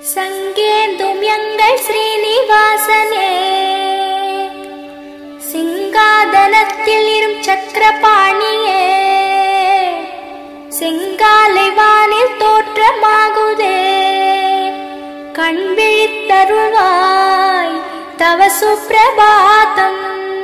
சங்கேந்தும் எங்கள் ஸ்ரீனிவாசனே சிங்காதனத்தில் இரும் சக்கரபாணியே செங்காலை வானில் தோற்றமாகுதே கண் விழித்தருள்வாய் தவ சுப்பிரபாதம்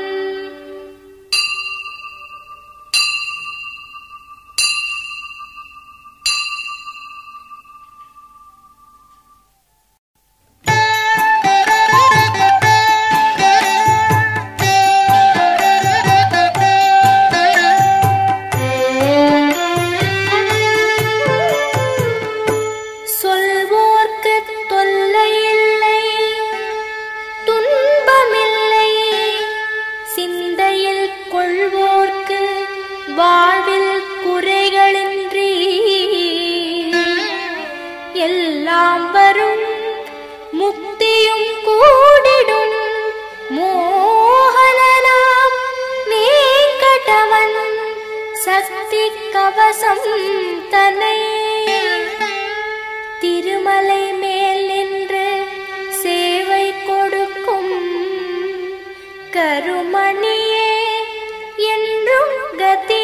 சொல்வோர்க்கு தொல்லை இல்லை துன்பமில்லை சிந்தையில் கொள்வோர்க்கு வாழ்வில் குறைகளின்றி எல்லாம் வரும் முக்தியும் கூடிடும் மோகனனாம் வேங்கடவன் சக்தி கவசம் தன்னை திருமலை மேல் நின்று சேவை கொடுக்கும் கருமணியே என்றும் கதி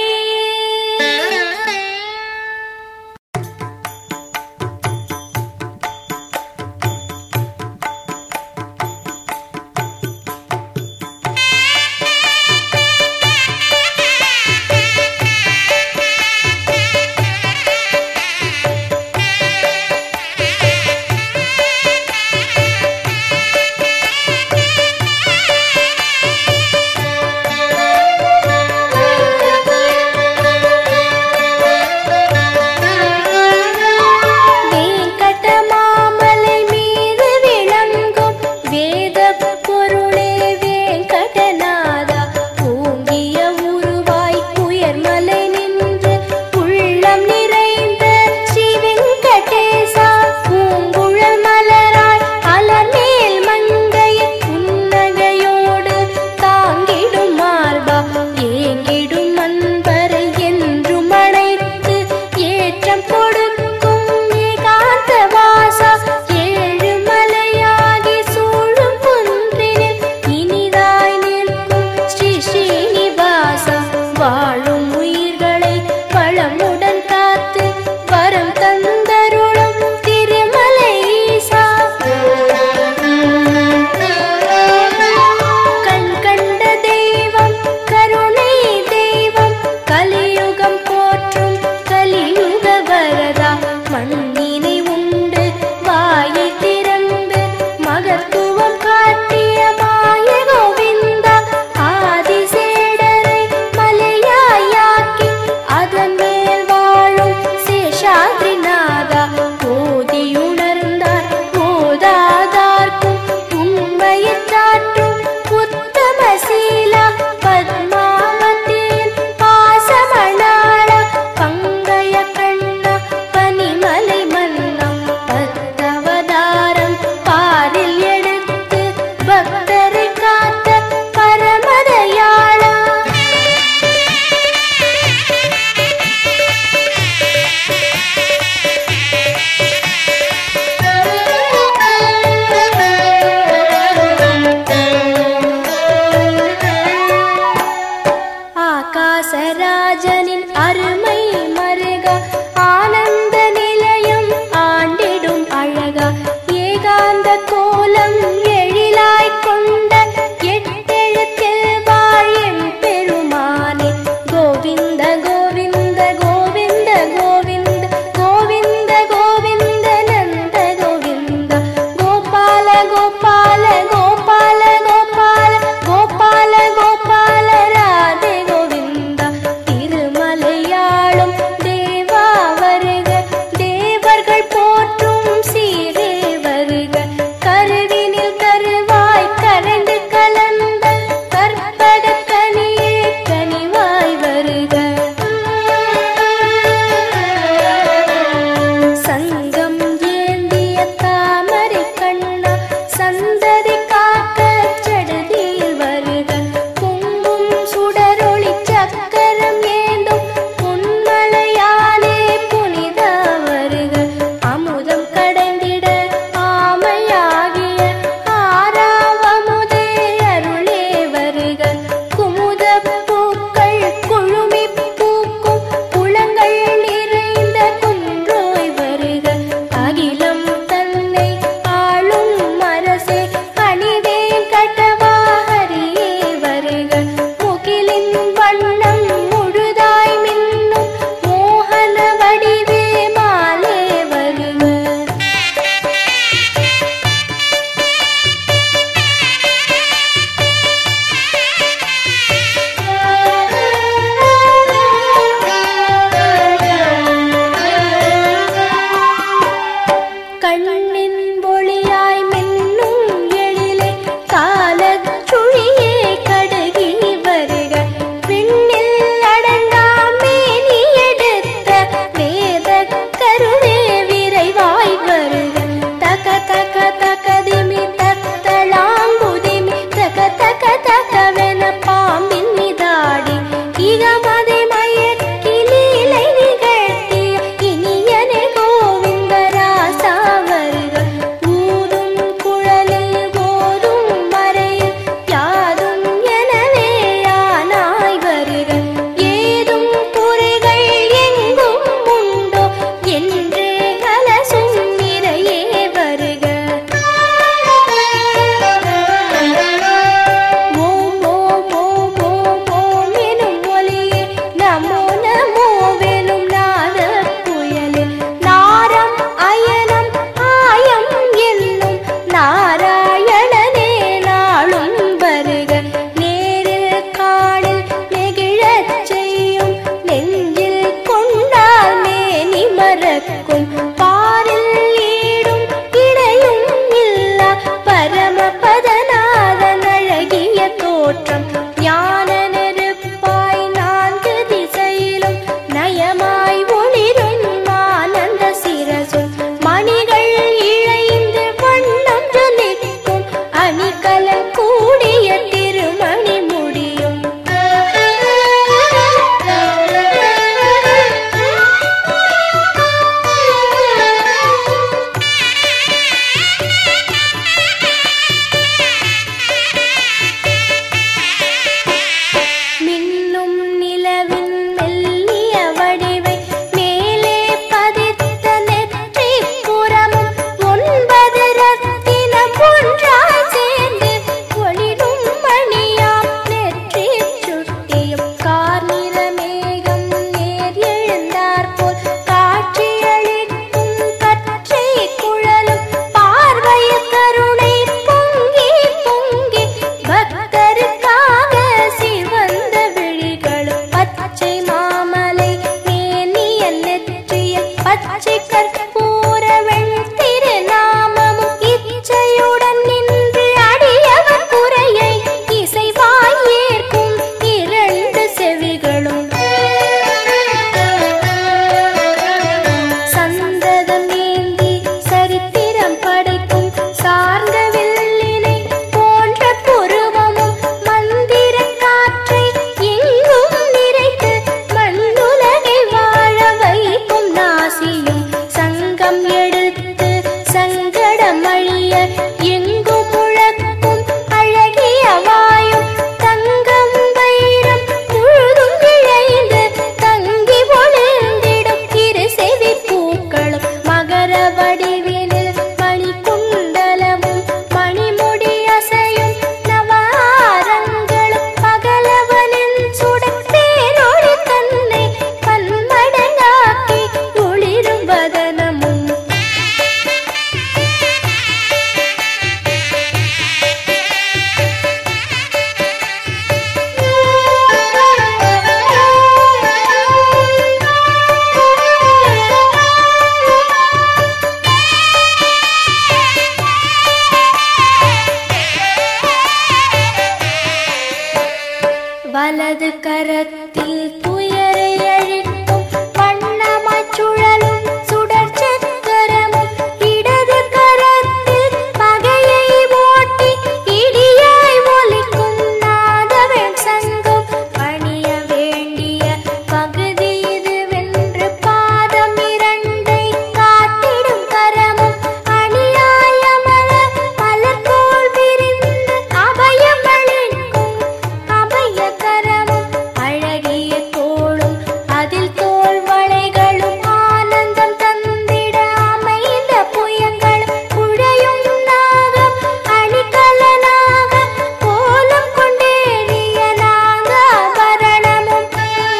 அது கரத்தில் துயரை அழிக்கும் வண்ணமாய்ச் சுழலும் சுடர் சக்கரமும் இடது கரத்தில் பகையை ஓட்டி இடியாய் ஒலிக்கும் நாதவன் சங்கம் பணிய வேண்டிய பகுதி இதுவென்று பாதம் இரண்டை காட்டிடும் கரமும் அநியாயமல மலர்போல் விரிந்து அபயம் அளிக்கும் அபயகரமும் அழகிய தோளும் அதில் தோல் வளைகளும் ஆனந்தம் தந்திட அமைந்த புயங்களும் குழையும் நாகம் அணிகலனாக கோலம் கொண்டேறிய நாகாபரணமும்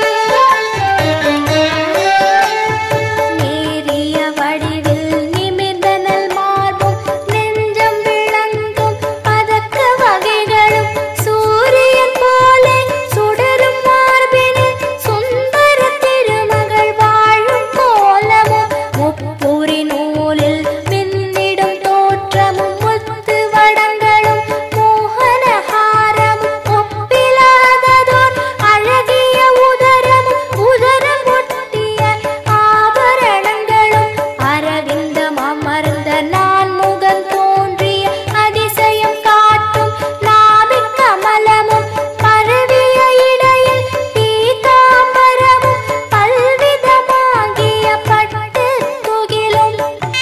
நேரிய வடிவில் நிமிர்ந்தனல் மார்பும் நெஞ்சம் விளங்கும் பதக்க வகைகளும் சூரியன் போல சுடரும் மார்பினில் சுந்தர திருமகள் வாழும் கோலமும் முப்புரி நூலில் மின்னிடும் தோற்றமும் முத்து வடங்களும் மோகனஹாரமும் ஒப்பிலாததோர் அழகிய உதரமும் உதரம் ஒட்டிய ஆபரணங்களும் அரவிந்தம் அமர்ந்த நான் முகம் தோன்றிய அதிசயம் காட்டும் நாபிக் கமலமும் பரவிய இடையில் பீதாம்பரமும் பல்விதமாகிய பட்டு துகிலும்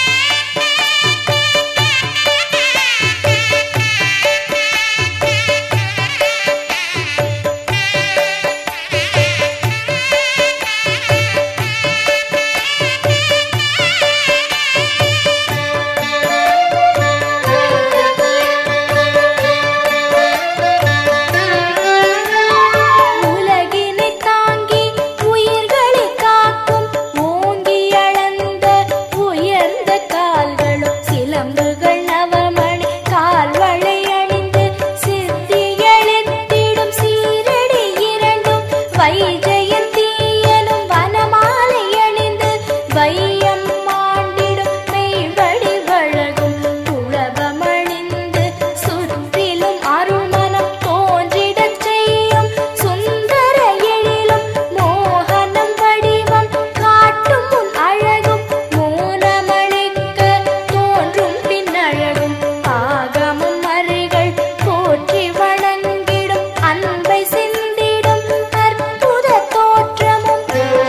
உலகினை தாங்கி உயிர்களை காக்கும் ஓங்கி அளந்த உயர்ந்த கால்களும் சிலம்புகள் நவமணி கால்வளை அணிந்து சித்தி எழுத்திடும் சீரடி இரண்டும் வைஜெயந்தியனும் வனமாலை அணிந்து வையம் மாண்டிடும் மெய்வடி வழகும் குழவமணிந்து சுற்றிலும் அருள்மனம் தோன்றிடச் செய்யும் சுந்தர எழிலும் மோகனம் வடிவம் காட்டும் முன் அழகும் மூலமளிக்க தோன்றும் பின்னழகும் ஆகமும் அறிகள் போற்றி வணங்கிடும் அன்பை சிந்திடும் அற்புத தோற்றமும்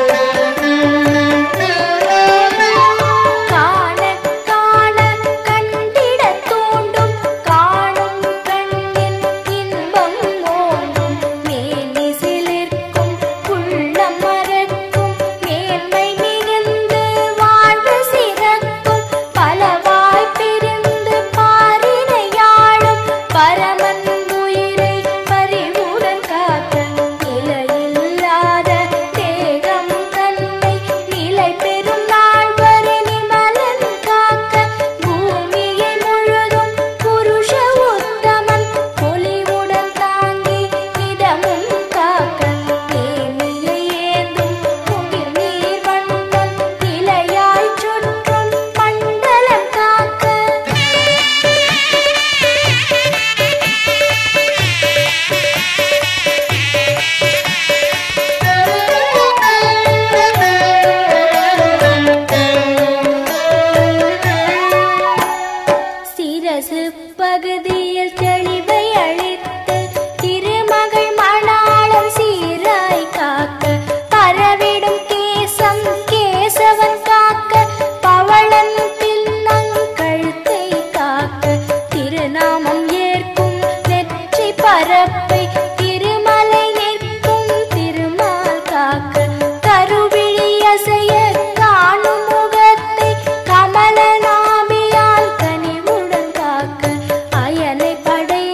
காண காண கண்டிட தூண்டும் காணும் கண்ணின் இன்பம் ஓங்கும் மேனி சிலிர்க்கும் உள்ளம் மறக்கும் மேன்மை மிகுந்து வாழ்வு சிறக்கும் பலவாய் பிரிந்து பாரினையாளும் பரமன் உயிரை பறிவுடன் காக்க நிலையில்லாத தேகம் தன்னை நிலை பெறும் நாள் வரை நிமலன் காக்க பூமியை முழுதும் புருஷ உத்தமன் பொலிவுடன் தாங்கி நிதமும் காக்க நேமியை ஏந்தும் முகில் நீர் வண்ணன் நிலையாய் சுற்றும் மண்டலம் காக்க சிரசு பகுதியில் தெளிவை அளித்து திருமகள் மணாளம் சீராய் காக்க பரவிடும் கேசம் கேசவன் காக்க பவளன் பின்னங் கழுத்தை காக்க திருநாமம் ஏற்கும் நெற்றி பரப்பை திருமலை நிற்கும் திருமால் காக்க கருவிழி அசைய காணும் முகத்தை கமல நாபியால் கனிவுடன் காக்க அயனை படை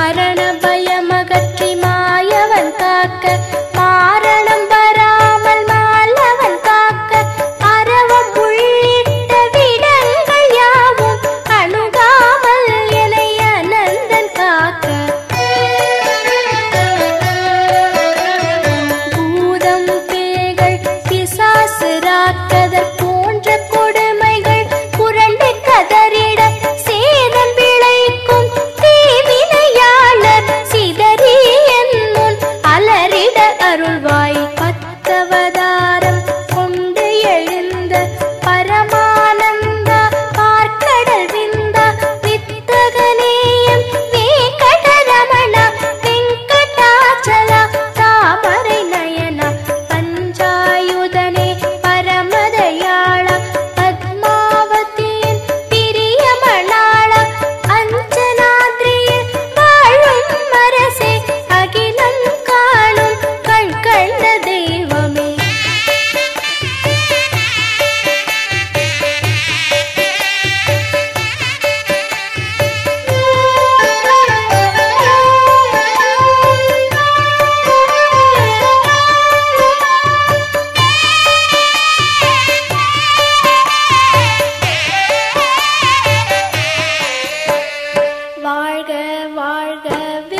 மரண பயமகற்றி மாயவன் காக்க மாரணம் வராமல் மாலவன் காக்க அறவம் உள்ளிட்ட விடங்கள் யாவும் அணுகாமல் என்னை அனந்தன் காக்க பூதம் பேய்கள் பிசாசு ராக்கதர் போன்ற கொடுமைகள் புரண்டு கதறிட சேதம் விளைக்கும் தீவினையாளர் சிதறி என் முன் அலறிட அருள்வாய் பத்தவதாரம் கொண்டு எழுந்த பரமானந்தா பார்க்கடல் விந்தா வித்தகனேயம் வேங்கடரமணா வெங்கடாச்சலா தாமரை நயனா பஞ்சாயுதனே பரமதயாளா பத்மாவதியின் பிரியமணாளா அஞ்சனாத்ரியில் வாழும் அரசே அகிலம் காணும் கண் கண்ட தெய்வமே வாழ்க வாழ்க